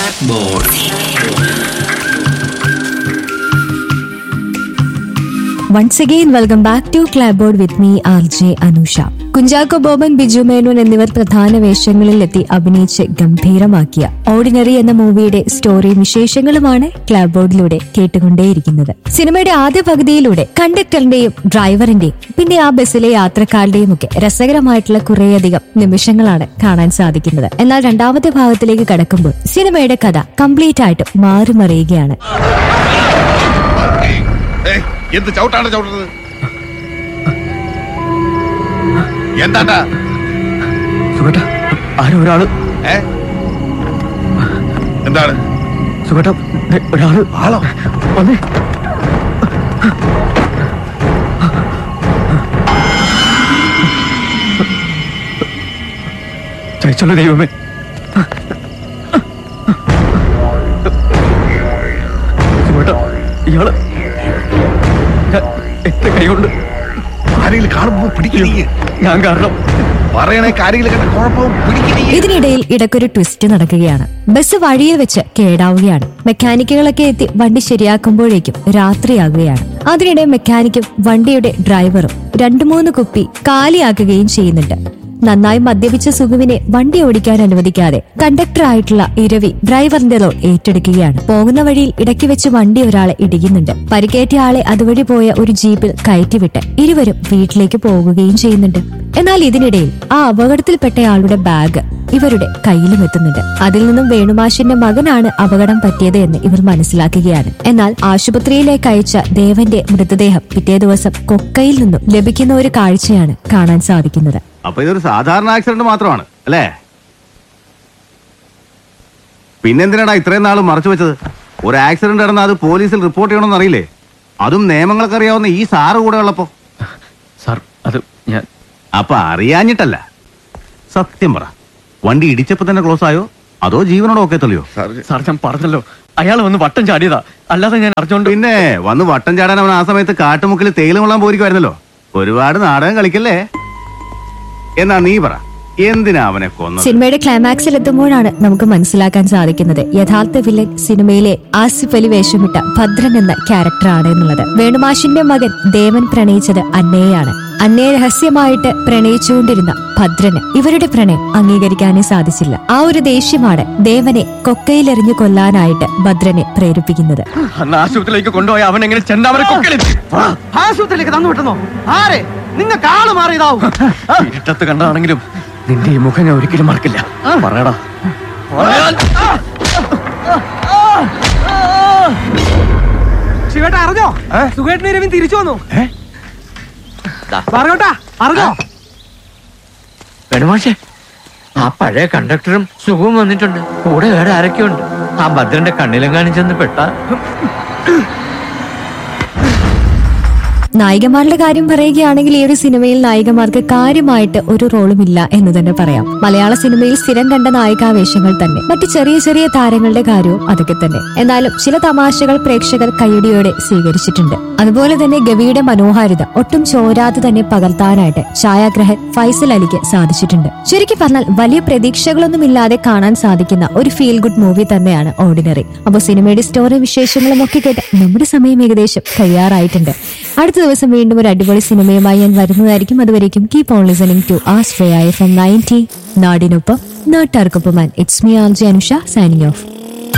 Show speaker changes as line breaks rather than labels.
Blackboard.
Once again welcome back to Blackboard with me R J Anusha Kunchacko Boban Biju Menon എന്നിവർ പ്രധാന വേഷങ്ങളിലെത്തി അഭിനയിച്ച് ഗംഭീരമാക്കിയ ordinary എന്ന മൂവിയുടെ സ്റ്റോറിയും വിശേഷങ്ങളുമാണ് ക്ലാബോർഡിലൂടെ കേട്ടുകൊണ്ടേയിരിക്കുന്നത് സിനിമയുടെ ആദ്യ പകുതിയിലൂടെ കണ്ടക്ടറിന്റെയും ഡ്രൈവറിന്റെയും പിന്നെ ആ ബസ്സിലെ യാത്രക്കാരുടെയും ഒക്കെ രസകരമായിട്ടുള്ള കുറേയധികം നിമിഷങ്ങളാണ് കാണാൻ സാധിക്കുന്നത് എന്നാൽ രണ്ടാമത്തെ ഭാഗത്തിലേക്ക് കടക്കുമ്പോൾ സിനിമയുടെ കഥ കംപ്ലീറ്റ് ആയിട്ട് മാറിമറിയുകയാണ്
ഏയ്, എന്ത് ചവിട്ടാണ് ചവിട്ടുന്നത് എന്താട്ടാ
സുഖേട്ട ആരോ ഒരാള്
ഏ എന്താണ്
സുഖേട്ട ദേ, ഒരാള്
ആളോ
വന്നേ ചതിച്ചല്ലോ ദൈവമേ സുഖേട്ട ഇയാള് ഞാൻ എന്റെ കൈ കൊണ്ട്
ആരെങ്കിലും കാണുമ്പോ പിടിക്കില്ലേ
ഞാൻ കാരണം
പറയണേ കാര്യങ്ങൾ കേട്ട കുഴപ്പവും പിടിക്കില്ലേ
ഇതിനിടയിൽ ഇടയ്ക്കൊരു ട്വിസ്റ്റ് നടക്കുകയാണ് ബസ് വഴിയിൽ വെച്ച് കേടാവുകയാണ് മെക്കാനിക്കുകളൊക്കെ എത്തി വണ്ടി ശരിയാക്കുമ്പോഴേക്കും രാത്രിയാകുകയാണ് അതിനിടെ മെക്കാനിക്കും വണ്ടിയുടെ ഡ്രൈവറും രണ്ടു മൂന്ന് കുപ്പി കാലിയാക്കുകയും ചെയ്യുന്നുണ്ട് നന്നായി മദ്യപിച്ച സുഖുവിനെ വണ്ടി ഓടിക്കാൻ അനുവദിക്കാതെ കണ്ടക്ടറായിട്ടുള്ള ഇരവി ഡ്രൈവറിന്റെ റോൾ ഏറ്റെടുക്കുകയാണ് പോകുന്ന വഴിയിൽ ഇടയ്ക്ക് വെച്ച് വണ്ടി ഒരാളെ ഇടിക്കുന്നുണ്ട് പരിക്കേറ്റ ആളെ അതുവഴി പോയ ഒരു ജീപ്പിൽ കയറ്റിവിട്ട് ഇരുവരും വീട്ടിലേക്ക് പോകുകയും ചെയ്യുന്നുണ്ട് എന്നാൽ ഇതിനിടയിൽ ആ അപകടത്തിൽപ്പെട്ടയാളുടെ ബാഗ് ഇവരുടെ കയ്യിലും എത്തുന്നുണ്ട് അതിൽ നിന്നും വേണുമാഷിന്റെ മകനാണ് അപകടം പറ്റിയത് എന്ന് ഇവർ മനസ്സിലാക്കുകയാണ് എന്നാൽ ആശുപത്രിയിലേക്ക് അയച്ച ദേവന്റെ മൃതദേഹം പിറ്റേ ദിവസം കൊക്കയിൽ നിന്നും ലഭിക്കുന്ന ഒരു കാഴ്ചയാണ് കാണാൻ സാധിക്കുന്നത്
അപ്പൊ ഇതൊരു സാധാരണ ആക്സിഡന്റ് മാത്രമാണ് അല്ലേ പിന്നെന്തിനാടാ ഇത്രയും നാൾ മറച്ചു വെച്ചത് ഒരു ആക്സിഡന്റ് നടന്ന അത് പോലീസിൽ റിപ്പോർട്ട് ചെയ്യണമെന്ന് അറിയില്ലേ അതും നിയമങ്ങൾക്ക് അറിയാവുന്ന ഈ സാറ് കൂടെ ഉള്ളപ്പോ
സാർ അത് ഞാൻ
അപ്പൊ അറിയാഞ്ഞിട്ടല്ല സത്യം പറ വണ്ടി ഇടിച്ചപ്പോ തന്നെ ക്ലോസ് ആയോ അതോ ജീവനോടെ ഒക്കെ തെളിയോ
സാർ ഞാൻ പറഞ്ഞല്ലോ അയാൾ വന്ന് വട്ടം ചാടിയതാ അല്ലാതെ ഞാൻ അറിഞ്ഞോണ്ട്
പിന്നെ വന്ന് വട്ടം ചാടാൻ അവൻ ആ സമയത്ത് കാട്ടുമുക്കിൽ തേയില കൊള്ളാൻ പോയിരിക്കുമായിരുന്നല്ലോ ഒരുപാട് നാടകം കളിക്കല്ലേ എന്നാ നീ പറ എന്തിനാ അവനെ കൊന്നത്
സിനിമയുടെ ക്ലൈമാക്സിൽ എത്തുമ്പോഴാണ് നമുക്ക് മനസ്സിലാക്കാൻ സാധിക്കുന്നത് യഥാർത്ഥ വില്ലൻ സിനിമയിലെ ആസിഫ് അലി വേഷമിട്ട ഭദ്രൻ എന്ന ക്യാരക്ടറാണ് എന്നുള്ളത് വേണുമാഷിന്റെ മകൻ ദേവൻ പ്രണയിച്ചത് അന്നയെയാണ് അന്നയെ രഹസ്യമായിട്ട് പ്രണയിച്ചുകൊണ്ടിരുന്ന ഭദ്രന് ഇവരുടെ പ്രണയം അംഗീകരിക്കാനേ സാധിച്ചില്ല ആ ഒരു ദേഷ്യമാണ് ദേവനെ കൊക്കയിലെറിഞ്ഞു കൊല്ലാനായിട്ട് ഭദ്രനെ പ്രേരിപ്പിക്കുന്നത്
അന്ന് ആശുപത്രിയിലേക്ക് കൊണ്ടുപോയ അവൻ എങ്ങനെ ചെന്താമര കൊക്കലെത്തി
ആശുപത്രിയിലേക്ക് തന്നു വിട്ടുന്നോ ആരെ നിങ്ങൾക്ക് ആള് മാറിയതാവും
ഇരുട്ടത്ത് കണ്ടതാണെങ്കിലും നിന്റെ ഈ മുഖം ഞാൻ ഒരിക്കലും മറക്കില്ല പറയടാ പറയാൻ.
ശിവേട്ട അറിഞ്ഞോ സുഖേട്ടന് രവീൻ തിരിച്ചു വന്നു പറഞ്ഞോട്ടാ അറിഞ്ഞോ
വേണുമാഷേ ആ പഴയ കണ്ടക്ടറും സുഖവും വന്നിട്ടുണ്ട് കൂടെ വേറെ ആരൊക്കെയുണ്ട് ആ ഭദ്രന്റെ കണ്ണിലെങ്ങാനും ചെന്ന് പെട്ട
നായികമാരുടെ കാര്യം പറയുകയാണെങ്കിൽ ഈ ഒരു സിനിമയിൽ നായികമാർക്ക് കാര്യമായിട്ട് ഒരു റോളും ഇല്ല എന്ന് തന്നെ പറയാം മലയാള സിനിമയിൽ സ്ഥിരം കണ്ട നായികാവേഷങ്ങൾ തന്നെ മറ്റു ചെറിയ ചെറിയ താരങ്ങളുടെ കാര്യവും അതൊക്കെ തന്നെ എന്നാലും ചില തമാശകൾ പ്രേക്ഷകർ കയ്യടിയോടെ സ്വീകരിച്ചിട്ടുണ്ട് അതുപോലെ തന്നെ ഗവിയുടെ മനോഹാരിത ഒട്ടും ചോരാതെ തന്നെ പകർത്താനായിട്ട് ഛായാഗ്രഹൻ ഫൈസൽ അലിക്ക് സാധിച്ചിട്ടുണ്ട് ശരിക്കും പറഞ്ഞാൽ വലിയ പ്രതീക്ഷകളൊന്നും ഇല്ലാതെ കാണാൻ സാധിക്കുന്ന ഒരു ഫീൽ ഗുഡ് മൂവി തന്നെയാണ് ഓർഡിനറി അപ്പോൾ സിനിമയുടെ സ്റ്റോറി വിശേഷങ്ങളും ഒക്കെ കേട്ട് നമ്മുടെ സമയം ഏകദേശം കഴിയാറായിട്ടുണ്ട് അടുത്ത ദിവസം വീണ്ടും ഒരു അടിപൊളി സിനിമയുമായി ഞാൻ വരുന്നതായിരിക്കും അതുവരേക്കും കീപ് ഓൺ ലിസണിംഗ് ടു ആസ്ട്രയ എഫ് എം നയൻറ്റി നാടിനൊപ്പം നാട്ടാർക്കൊപ്പം it's me R J Anusha signing of